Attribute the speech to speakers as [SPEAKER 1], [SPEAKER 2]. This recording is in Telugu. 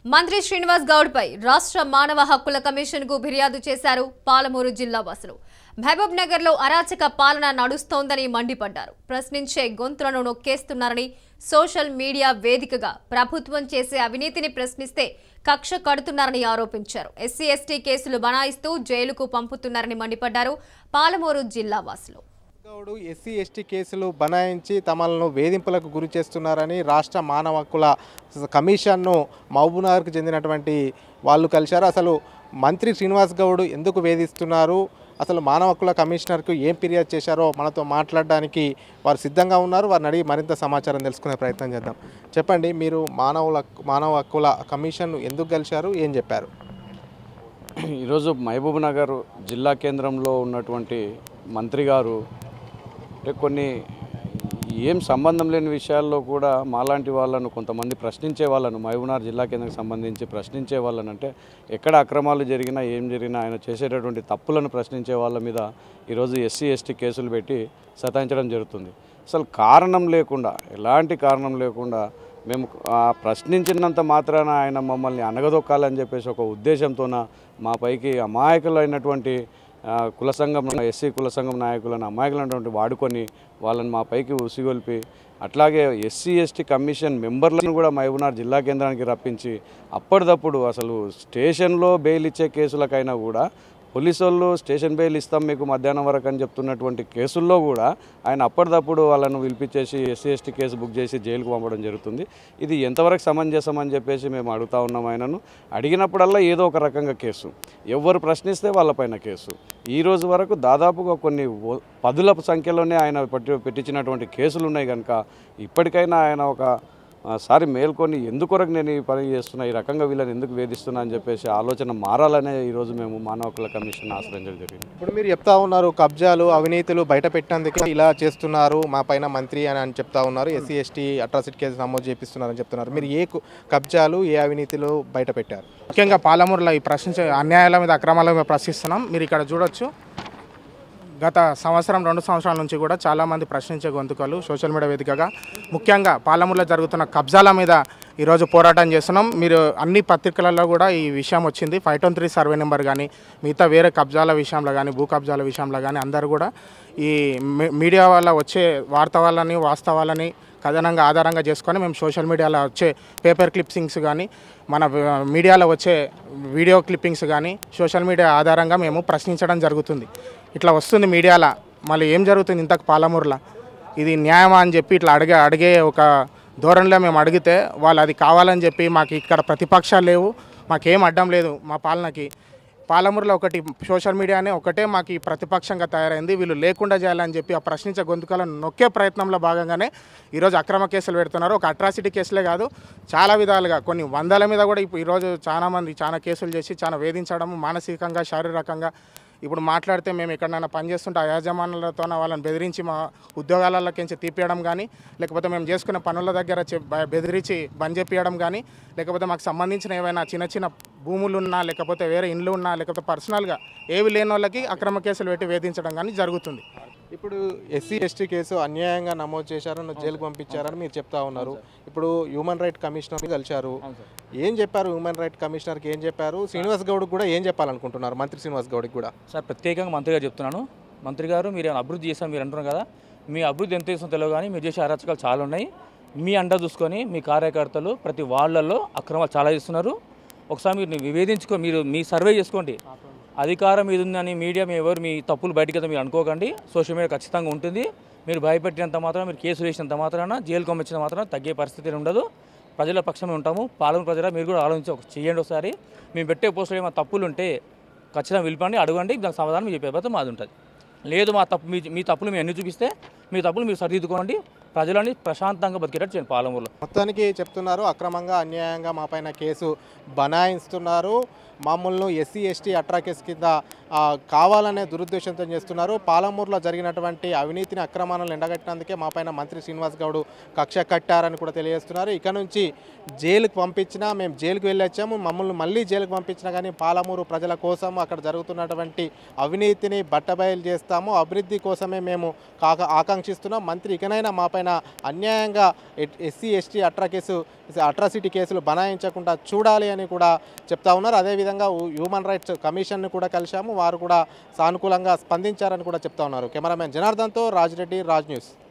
[SPEAKER 1] మంత్రి శ్రీనివాస్ గౌడ్ పై రాష్ట్ర మానవ హక్కుల కమిషన్ కు ఫిర్యాదు చేశారు పాలమూరు జిల్లా వాసులు మహబూబ్ నగర్ లో అరాచక పాలన నడుస్తోందని మండిపడ్డారు ప్రశ్నించే గొంతులను నొక్కేస్తున్నారని సోషల్ మీడియా వేదికగా ప్రభుత్వం చేసే అవినీతిని ప్రశ్నిస్తే కక్ష కడుతున్నారని ఆరోపించారు ఎస్సీ ఎస్టీ కేసులు బనాయిస్తూ జైలుకు పంపుతున్నారని మండిపడ్డారు పాలమూరు జిల్లా వాసులు
[SPEAKER 2] గౌడు ఎస్సీ ఎస్టీ కేసులు బనాయించి తమలను వేధింపులకు గురి చేస్తున్నారని రాష్ట్ర మానవ హక్కుల కమిషన్ను మహబూబ్నగర్కు చెందినటువంటి వాళ్ళు కలిశారు అసలు మంత్రి శ్రీనివాస్ గౌడ్ ఎందుకు వేధిస్తున్నారు అసలు మానవ హక్కుల కమిషనర్కు ఏం ఫిర్యాదు చేశారో మనతో మాట్లాడడానికి వారు సిద్ధంగా ఉన్నారు వారిని అడిగి మరింత సమాచారం తెలుసుకునే ప్రయత్నం చేద్దాం చెప్పండి మీరు మానవుల మానవ హక్కుల కమిషన్ ఎందుకు కలిశారు ఏం చెప్పారు
[SPEAKER 3] ఈరోజు మహబూబ్ నగర్ జిల్లా కేంద్రంలో ఉన్నటువంటి మంత్రి గారు అంటే కొన్ని ఏం సంబంధం లేని విషయాల్లో కూడా మాలాంటి వాళ్ళను కొంతమంది ప్రశ్నించే వాళ్ళను మహబూబ్నగర్ జిల్లా కేంద్రానికి సంబంధించి ప్రశ్నించే వాళ్ళని అంటే ఎక్కడ అక్రమాలు జరిగినా ఏం జరిగినా ఆయన చేసేటటువంటి తప్పులను ప్రశ్నించే వాళ్ళ మీద ఈరోజు ఎస్సీ ఎస్టీ కేసులు పెట్టి సతాయించడం జరుగుతుంది అసలు కారణం లేకుండా ఎలాంటి కారణం లేకుండా మేము ఆ ప్రశ్నించినంత మాత్రాన ఆయన మమ్మల్ని అనగదొక్కాలని చెప్పేసి ఒక ఉద్దేశంతోన మా పైకి అమాయకులైనటువంటి ఆ, కుల సంఘం ఎస్సీ కుల సంఘం నాయకులను అమాయకులైనటువంటి వాడుకొని వాళ్ళని మా పైకి ఉసిగొల్పి అట్లాగే ఎస్సీ ఎస్టీ కమిషన్ మెంబర్లను కూడా మహబూబ్నగర్ జిల్లా కేంద్రానికి రప్పించి అప్పటిదప్పుడు అసలు స్టేషన్లో బెయిల్ ఇచ్చే కేసులకైనా కూడా పోలీసు వాళ్ళు స్టేషన్ బెయిల్ ఇస్తాం మీకు మధ్యాహ్నం వరకు అని చెప్తున్నటువంటి కేసుల్లో కూడా ఆయన అప్పటిదప్పుడు వాళ్ళను పిలిపించేసి ఎస్సీ ఎస్టీ కేసు బుక్ చేసి జైలుకు పంపడం జరుగుతుంది ఇది ఎంతవరకు సమంజసం అని చెప్పేసి మేము అడుగుతా ఉన్నాం ఆయనను అడిగినప్పుడల్లా ఏదో ఒక రకంగా కేసు ఎవరు ప్రశ్నిస్తే వాళ్ళపైన కేసు ఈ రోజు వరకు దాదాపుగా కొన్ని ఓ- పదుల సంఖ్యలోనే ఆయన పట్టి పెట్టించినటువంటి కేసులు ఉన్నాయి కనుక ఇప్పటికైనా ఆయన ఒక ఆ, సారి మేల్కొని ఎందుకొరకు నేను ఈ పని చేస్తున్నా ఈ రకంగా వీళ్ళని ఎందుకు వేధిస్తున్నా అని చెప్పేసి ఆలోచన మారాలనే ఈరోజు మేము మానవ హక్కుల కమిషన్ ఆశ్రయించడం జరిగింది
[SPEAKER 2] ఇప్పుడు మీరు చెప్తా ఉన్నారు కబ్జాలు అవినీతులు బయట పెట్టేందుకు ఇలా చేస్తున్నారు మా పైన మంత్రి అని అని చెప్తా ఉన్నారు ఎస్సీ ఎస్టీ అట్రాసిటీ కేసు నమోదు చేపిస్తున్నారని చెప్తున్నారు మీరు ఏ కు- కబ్జాలు ఏ అవినీతులు బయట పెట్టారు
[SPEAKER 4] ముఖ్యంగా పాలమూరులో ఈ ప్రశ్నించే అన్యాయాల మీద అక్రమాల మీద ప్రశ్నిస్తున్నాం మీరు ఇక్కడ చూడొచ్చు గత సంవత్సరం రెండు సంవత్సరాల నుంచి కూడా చాలామంది ప్రశ్నించే గొంతుకలు సోషల్ మీడియా వేదికగా ముఖ్యంగా పాలమూరులో జరుగుతున్న కబ్జాల మీద ఈరోజు పోరాటం చేస్తున్నాం మీరు అన్ని పత్రికలలో కూడా ఈ విషయం వచ్చింది ఫైవ్ టోన్ త్రీ సర్వే నెంబర్ కానీ మిగతా వేరే కబ్జాల విషయంలో కానీ భూ కబ్జాల విషయంలో కానీ అందరూ కూడా ఈ మీ- మీడియా వల్ల వచ్చే వార్తవాళ్ళని వాస్తవాలని కథనంగా ఆధారంగా చేసుకొని మేము సోషల్ మీడియాలో వచ్చే పేపర్ క్లిప్సింగ్స్ కానీ మన వ- మీడియాలో వచ్చే వీడియో క్లిప్పింగ్స్ కానీ సోషల్ మీడియా ఆధారంగా మేము ప్రశ్నించడం జరుగుతుంది ఇట్లా వస్తుంది మీడియాలో మళ్ళీ ఏం జరుగుతుంది ఇంతకు పాలమూరులో ఇది న్యాయమా అని చెప్పి ఇట్లా అడిగే అడిగే ఒక ధోరణిలో మేము అడిగితే వాళ్ళు అది కావాలని చెప్పి మాకు ఇక్కడ ప్రతిపక్షాలు లేవు మాకేం అడ్డం లేదు మా పాలనకి పాలమూరులో ఒకటి సోషల్ మీడియానే ఒకటే మాకు ఈ ప్రతిపక్షంగా తయారైంది వీళ్ళు లేకుండా చేయాలని చెప్పి ఆ ప్రశ్నించే గొంతుకలను నొక్కే ప్రయత్నంలో భాగంగానే ఈరోజు అక్రమ కేసులు పెడుతున్నారు ఒక అట్రాసిటీ కేసులే కాదు చాలా విధాలుగా కొన్ని వందల మీద కూడా ఇప్పుడు ఈరోజు చాలా మంది చాలా కేసులు చేసి చాలా వేధించడం మానసికంగా శారీరకంగా ఇప్పుడు మాట్లాడితే మేము ఎక్కడైనా పనిచేస్తుంటే ఆ యాజమానులతో వాళ్ళని బెదిరించి మా ఉద్యోగాలలోకించి తీపియడం కానీ లేకపోతే మేము చేసుకునే పనుల దగ్గర చె- బ- బెదిరించి బంద్ చేపియడం కానీ లేకపోతే మాకు సంబంధించిన ఏవైనా చిన్న చిన్న భూములు ఉన్నా లేకపోతే వేరే ఇండ్లు ఉన్నా లేకపోతే పర్సనల్గా ఏవి లేని వాళ్ళకి అక్రమ కేసులు పెట్టి వేధించడం కానీ జరుగుతుంది
[SPEAKER 2] ఇప్పుడు ఎస్సీ ఎస్టీ కేసు అన్యాయంగా నమోదు చేశారని జైలుకు పంపించారని మీరు చెప్తా ఉన్నారు ఇప్పుడు హ్యూమన్ రైట్ కమిషనర్ కలిశారు ఏం చెప్పారు హ్యూమన్ రైట్ కమిషనర్కి ఏం చెప్పారు శ్రీనివాస్ గౌడ్ కూడా ఏం చెప్పాలనుకుంటున్నారు మంత్రి శ్రీనివాస్ గౌడ్కి కూడా
[SPEAKER 5] సార్ ప్రత్యేకంగా మంత్రి గారు చెప్తున్నాను మంత్రి గారు మీరు ఏమైనా అభివృద్ధి చేస్తాం మీరు అంటున్నారు కదా మీ అభివృద్ధి ఎంత చేస్తుందో తెలియదు కానీ మీరు చేసే అరాచకాలు చాలా ఉన్నాయి మీ అండ చూసుకొని మీ కార్యకర్తలు ప్రతి వాళ్ళల్లో అక్రమాలు చాలా చేస్తున్నారు ఒకసారి మీరు వివేదించుకో మీరు మీ సర్వే చేసుకోండి అధికారం ఇది ఉందని మీడియా మీ ఎవరు మీ తప్పులు బయటకి మీరు అనుకోకండి సోషల్ మీడియా ఖచ్చితంగా ఉంటుంది మీరు భయపెట్టినంత మాత్రం మీరు కేసు వేసినంత మాత్రాన జైలు పంపించినంత మాత్రం తగ్గే పరిస్థితి ఉండదు ప్రజల పక్షమే ఉంటాము పాలన ప్రజల మీరు కూడా ఆలోచించి ఒక చేయండి ఒకసారి మేము పెట్టే పోస్టులు ఏమైనా తప్పులు ఉంటే ఖచ్చితంగా పిలపండి అడగండి దానికి సమాధానం మీరు చెప్పే బాధ్యత మాది ఉంటుంది లేదు మా తప్పు మీ మీ తప్పులు మేము ఎన్ని చూపిస్తే మీ తప్పులు మీరు సరిదిద్దుకోండి ప్రజలని ప్రశాంతంగా బతికేటట్టు చేయండి పాలమూరులో
[SPEAKER 2] మొత్తానికి చెప్తున్నారు అక్రమంగా అన్యాయంగా మా పైన కేసు బనాయిస్తున్నారు మమ్మల్ని ఎస్సీ ఎస్టీ అట్రా కేసు కింద ఆ, కావాలనే దురుద్దేశంతో చేస్తున్నారు పాలమూరులో జరిగినటువంటి అవినీతిని అక్రమాలను ఎండగట్టినందుకే మా పైన మంత్రి శ్రీనివాస్ గౌడ్ కక్ష కట్టారని కూడా తెలియజేస్తున్నారు ఇక నుంచి జైలుకు పంపించినా మేము జైలుకు వెళ్ళి వచ్చాము మమ్మల్ని మళ్ళీ జైలుకు పంపించినా కానీ పాలమూరు ప్రజల కోసం అక్కడ జరుగుతున్నటువంటి అవినీతిని బట్టబయలు చేస్తాము అభివృద్ధి కోసమే మేము కాక ఆకాంక్షిస్తున్నాం మంత్రి ఇకనైనా మా పైన అన్యాయంగా ఎస్సీ ఎస్టీ అట్రా కేసు అట్రాసిటీ కేసులు బనాయించకుండా చూడాలి అని కూడా చెప్తా ఉన్నారు అదేవిధంగా హూ- హ్యూమన్ రైట్స్ కమిషన్ను కూడా కలిశాము వారు కూడా సానుకూలంగా స్పందించారని కూడా చెప్తా ఉన్నారు కెమెరామెన్ జనార్దన్తో రాజిరెడ్డి రాజ్ న్యూస్